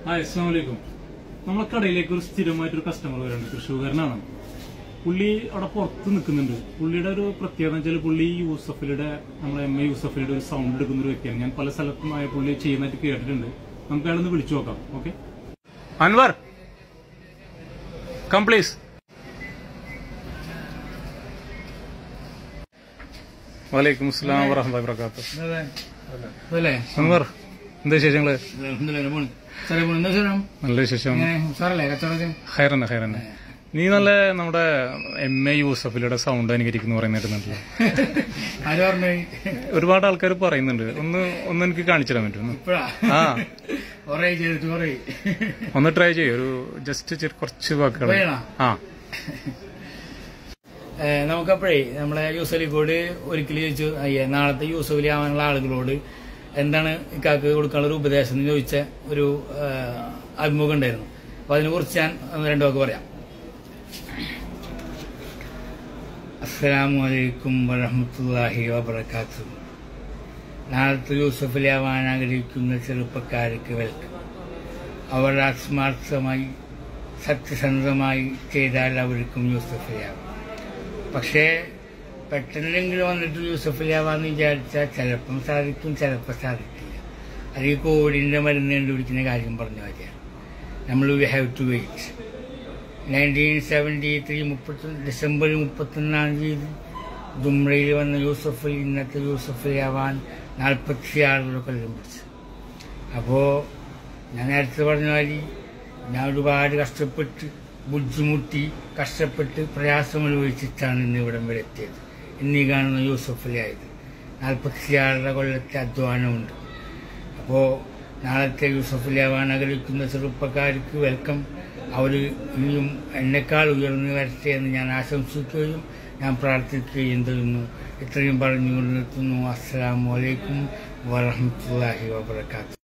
Hi അസ്സാം വലൈക്കും നമ്മളെ കടയിലേക്ക് ഒരു സ്ഥിരമായിട്ടൊരു കസ്റ്റമർ വരുന്നുണ്ട് തൃശ്ശൂർകാരനാണ് പുള്ളി അവിടെ പുറത്ത് നിൽക്കുന്നുണ്ട് പുള്ളിയുടെ ഒരു പ്രത്യേകത എന്ന് വെച്ചാൽ പുള്ളി യൂസഫലിയുടെ നമ്മളെ എം എ യൂസഫലിയുടെ ഒരു സൗണ്ട് എടുക്കുന്ന ഒരു വ്യക്തിയാണ് ഞാൻ പല സ്ഥലത്തുമായ പുള്ളി ചെയ്യുന്നതായിട്ട് കേട്ടിട്ടുണ്ട് നമുക്ക് അയാളൊന്ന് വിളിച്ചു നോക്കാം ഓക്കെ അൻവർ കം പ്ലീസ് വലൈക്കും അസ്സലാം വറഹ്മത്തുള്ളാഹി വബറകാതുഹു അതല്ലേ അൻവർ എന്താ വിശേഷങ്ങള് അൽഹംദുലില്ലാ പോണ് സാറേ പോണ് എന്താ സാറേ നല്ല വിശേഷം എങ്ങനെ സാറല്ലേ കച്ചവടമൊക്കെ ഹൈറന്നെ ഹൈറന്നെ നീ നല്ല നമ്മുടെ എം എ യൂസഫിലൂടെ സൗണ്ട് അനുകരിക്കുന്നു പറയുന്നുണ്ടല്ലോ ആര് പറഞ്ഞു ഒരുപാട് ആൾക്കാർ പറയുന്നുണ്ട് ഒന്ന് ഒന്ന് എനിക്ക് കാണിച്ചു തരാൻ പറ്റുമോ ഇപ്പഴാ ആ കൊറേ ചെയ്തിട്ട് കൊറേ ഒന്ന് ട്രൈ ചെയ്യൂ ഒരു ജസ്റ്റ് കുറച്ച് വാക്കുകൾ വേണോ? ആ ഏ, നമുക്കപ്പോഴേ നമ്മളെ യൂസഫ് കോഡ് ഒരിക്കലും ചോദിച്ചു അയ്യേ നാളത്തെ യൂസഫലി ആവാനുള്ള ആളുകളോട് എന്താണ് ഇക്കാക്ക് കൊടുക്കാനുള്ള ഒരു ഉപദേശം എന്ന് ചോദിച്ച ഒരു ഏ, അഭിമുഖം ഉണ്ടായിരുന്നു അപ്പൊ അതിനെ കുറിച്ച് ഞാൻ ഒന്ന് രണ്ടു വാക്ക് പറയാം അസ്സലാമു അലൈക്കും വറഹമത്തല്ലാഹി വബർക്കാത്തു നാളത്തെ യൂസഫലി ആവാൻ ആഗ്രഹിക്കുന്ന ചെറുപ്പക്കാർക്ക് വെൽക്കം അവർ ആത്മാർത്ഥമായി സത്യസന്ധമായി ചെയ്താൽ അവർക്കും യൂസഫലിയാവും പക്ഷേ പെട്ടെന്നെങ്കിലും വന്നിട്ട് യൂസഫലിയാവാന്ന് വിചാരിച്ചാൽ ചിലപ്പം സാധിക്കും ചിലപ്പോൾ സാധിക്കില്ല അത് ഈ കോവിഡിൻ്റെ മരുന്ന് കണ്ടുപിടിക്കുന്ന കാര്യം പറഞ്ഞ മതിയാണ് നമ്മൾ we have to wait nineteen seventy three മുപ്പത്തി ഡിസംബർ മുപ്പത്തൊന്നാം തീയതി ദുംറയിൽ വന്ന യൂസഫലി ഇന്നത്തെ യൂസഫലിയാവാൻ നാൽപ്പത്തി ആറ് കൊല്ലം പിടിച്ചു അപ്പോൾ ഞാൻ നേരത്തെ പറഞ്ഞ മാതിരി ഞാൻ ഒരുപാട് കഷ്ടപ്പെട്ട് ബുദ്ധിമുട്ടി കഷ്ടപ്പെട്ട് പ്രയാസം അനുഭവിച്ചിട്ടാണ് ഇന്ന് ഇവിടം വരെ എത്തിയത് ഇന്നീ കാണുന്ന യൂസഫലി ആയത് നാൽപ്പത്തിയാറര കൊല്ലത്തെ അധ്വാനമുണ്ട് അപ്പോൾ നാളത്തെ യൂസഫലി ആവാൻ ആഗ്രഹിക്കുന്ന ചെറുപ്പക്കാർക്ക് വെൽക്കം അവർ ഇനിയും എന്നെക്കാൾ ഉയർന്നു വരട്ടെ എന്ന് ഞാൻ ആശംസിക്കുകയും ഞാൻ പ്രാർത്ഥിക്കുകയും ചെയ്യുന്നു ഇത്രയും പറഞ്ഞുകൊണ്ട് നിർത്തുന്നു അസ്സലാമു അലൈക്കും വറഹമത്തല്ലാഹി വബർക്കാത്തു